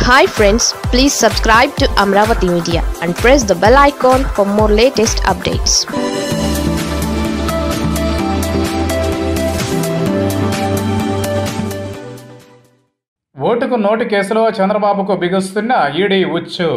hi friends please subscribe to Amaravati media and press the bell icon for more latest updates ఓటుకు note కేసులో చంద్రబాబుకు బిగుస్తున్న ED ఉచ్చు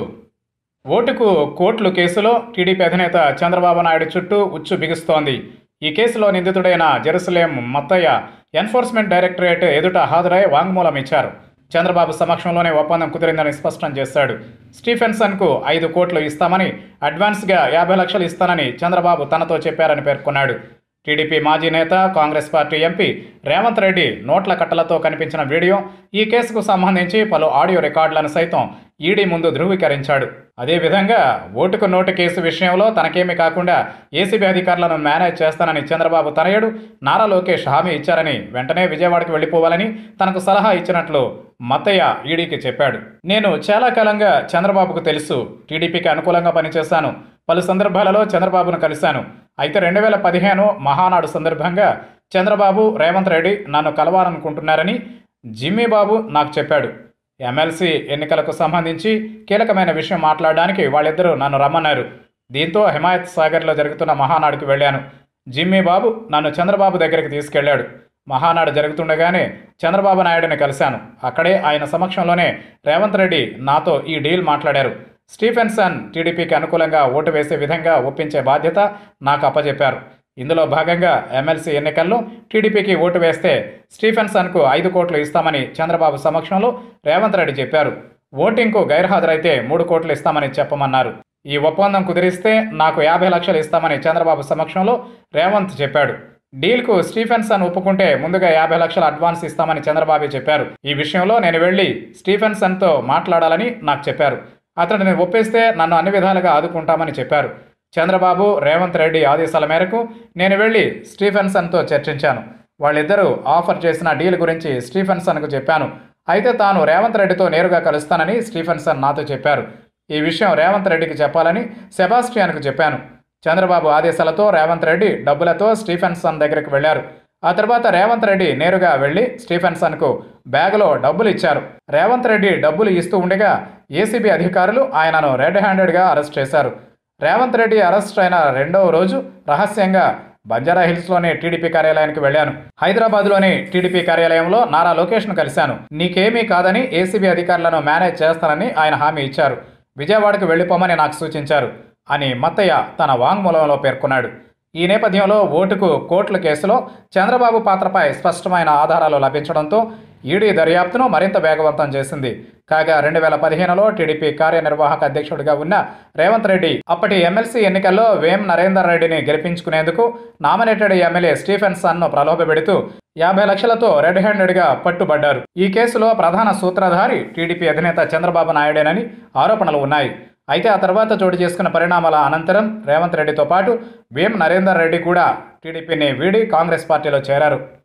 ఓటుకు కోట్లు కేసులో టీడీపీ అధినేత చంద్రబాబు నాయుడు చుట్టూ ఉచ్చు బిగుస్తోంది ఈ కేసులో నిందితుడైన జెరూసలేం మత్తయ్య ఎన్ఫోర్స్మెంట్ డైరెక్టరేట్ ఎదుట హాజరై వాంగ్మూలం ఇచ్చారు చంద్రబాబు సమక్షంలోనే ఒప్పందం కుదిరిందని స్పష్టం చేశాడు స్టీఫెన్సన్కు ఐదు కోట్లు ఇస్తామని అడ్వాన్స్గా యాభై లక్షలు ఇస్తానని చంద్రబాబు తనతో చెప్పారని పేర్కొన్నాడు టీడీపీ మాజీ నేత కాంగ్రెస్ పార్టీ ఎంపీ రేవంత్ రెడ్డి నోట్ల కట్టలతో కనిపించిన వీడియో ఈ కేసుకు సంబంధించి పలు ఆడియో రికార్డులను సైతం ఈడీ ముందు ధృవీకరించాడు అదేవిధంగా ఓటుకు నోటు కేసు విషయంలో తనకేమీ కాకుండా ఏసీబీ అధికారులను మేనేజ్ చేస్తానని చంద్రబాబు తనయుడు నారా లోకేష్ హామీ ఇచ్చారని వెంటనే విజయవాడకు వెళ్లిపోవాలని తనకు సలహా ఇచ్చినట్లు మత్తయ్య ఈడీకి చెప్పాడు నేను చాలా కాలంగా చంద్రబాబుకు తెలుసు టీడీపీకి అనుకూలంగా పనిచేశాను పలు సందర్భాలలో చంద్రబాబును కలిశాను అయితే రెండు వేల పదిహేను మహానాడు సందర్భంగా చంద్రబాబు రేవంత్ రెడ్డి నన్ను కలవాలనుకుంటున్నారని జిమ్మీ బాబు నాకు చెప్పాడు ఎమ్మెల్సీ ఎన్నికలకు సంబంధించి కీలకమైన విషయం మాట్లాడడానికి వాళ్ళిద్దరూ నన్ను రమ్మన్నారు దీంతో హిమాయత్ సాగర్లో జరుగుతున్న మహానాడుకు వెళ్ళాను జిమ్మీ బాబు నన్ను చంద్రబాబు దగ్గరికి తీసుకెళ్లాడు మహానాడు జరుగుతుండగానే చంద్రబాబు నాయుడుని కలిశాను అక్కడే ఆయన సమక్షంలోనే రేవంత్ రెడ్డి నాతో ఈ డీల్ మాట్లాడారు స్టీఫెన్సన్ టీడీపీకి అనుకూలంగా ఓటు వేసే విధంగా ఒప్పించే బాధ్యత నాకు అప్పచెప్పారు ఇందులో భాగంగా ఎమ్మెల్సీ ఎన్నికల్లో టీడీపీకి ఓటు వేస్తే స్టీఫెన్సన్కు ఐదు కోట్లు ఇస్తామని చంద్రబాబు సమక్షంలో రేవంత్ రెడ్డి చెప్పారు ఓటింగ్కు గైర్హాజరైతే మూడు కోట్లు ఇస్తామని చెప్పమన్నారు ఈ ఒప్పందం కుదిరిస్తే నాకు యాభై లక్షలు ఇస్తామని చంద్రబాబు సమక్షంలో రేవంత్ చెప్పాడు డీల్కు స్టీఫెన్సన్ ఒప్పుకుంటే ముందుగా యాభై లక్షల అడ్వాన్స్ ఇస్తామని చంద్రబాబు చెప్పారు ఈ విషయంలో నేను వెళ్ళి స్టీఫెన్సన్తో మాట్లాడాలని నాకు చెప్పారు అతడిని ఒప్పిస్తే నన్ను అన్ని విధాలుగా ఆదుకుంటామని చెప్పారు చంద్రబాబు రేవంత్ రెడ్డి ఆదేశాల మేరకు నేను వెళ్ళి స్టీఫెన్సన్తో చర్చించాను వాళ్ళిద్దరూ ఆఫర్ చేసిన డీల్ గురించి స్టీఫెన్సన్కు చెప్పాను అయితే తాను రేవంత్ రెడ్డితో నేరుగా కలుస్తానని స్టీఫెన్సన్ నాతో చెప్పారు ఈ విషయం రేవంత్ రెడ్డికి చెప్పాలని సెబాస్టియాన్కు చెప్పాను చంద్రబాబు ఆదేశాలతో రేవంత్ రెడ్డి డబ్బులతో స్టీఫెన్సన్ దగ్గరికి వెళ్లారు ఆ తర్వాత రేవంత్ రెడ్డి నేరుగా వెళ్లి స్టీఫెన్సన్కు బ్యాగులో డబ్బులు ఇచ్చారు రేవంత్ రెడ్డి డబ్బులు ఇస్తూ ఉండగా ఏసీబీ అధికారులు ఆయనను రెడ్ హ్యాండెడ్గా అరెస్ట్ చేశారు రేవంత్ రెడ్డి అరెస్ట్ అయిన రెండవ రోజు రహస్యంగా బంజారా హిల్స్లోని టీడీపీ కార్యాలయానికి వెళ్ళాను హైదరాబాద్లోని టీడీపీ కార్యాలయంలో నారా లోకేష్ను కలిశాను నీకేమీ కాదని ఏసీబీ అధికారులను మేనేజ్ చేస్తానని ఆయన హామీ ఇచ్చారు విజయవాడకు వెళ్ళిపోమని నాకు సూచించారు అని మత్తయ్య తన వాంగ్మూలంలో పేర్కొన్నాడు ఈ నేపథ్యంలో ఓటుకు కోట్ల కేసులో చంద్రబాబు పాత్రపై స్పష్టమైన ఆధారాలు లభించడంతో ఈడీ దర్యాప్తును మరింత వేగవంతం చేసింది కాగా రెండు వేల పదిహేనులో టీడీపీ కార్యనిర్వాహక అధ్యక్షుడిగా ఉన్న రేవంత్ రెడ్డి అప్పటి ఎమ్మెల్సీ ఎన్నికల్లో వేం నరేందర్ రెడ్డిని గెలిపించుకునేందుకు నామినేటెడ్ ఎమ్మెల్యే స్టీఫెన్ సన్ను ప్రలోభపెడుతూ యాభై లక్షలతో రెడ్ హ్యాండెడ్గా పట్టుబడ్డారు ఈ కేసులో ప్రధాన సూత్రధారి టీడీపీ అధినేత చంద్రబాబు నాయుడేనని ఆరోపణలు ఉన్నాయి అయితే ఆ తర్వాత చోటు చేసుకున్న పరిణామాల అనంతరం రేవంత్ రెడ్డితో పాటు వేం నరేందర్ రెడ్డి కూడా టీడీపీని వీడి కాంగ్రెస్ పార్టీలో చేరారు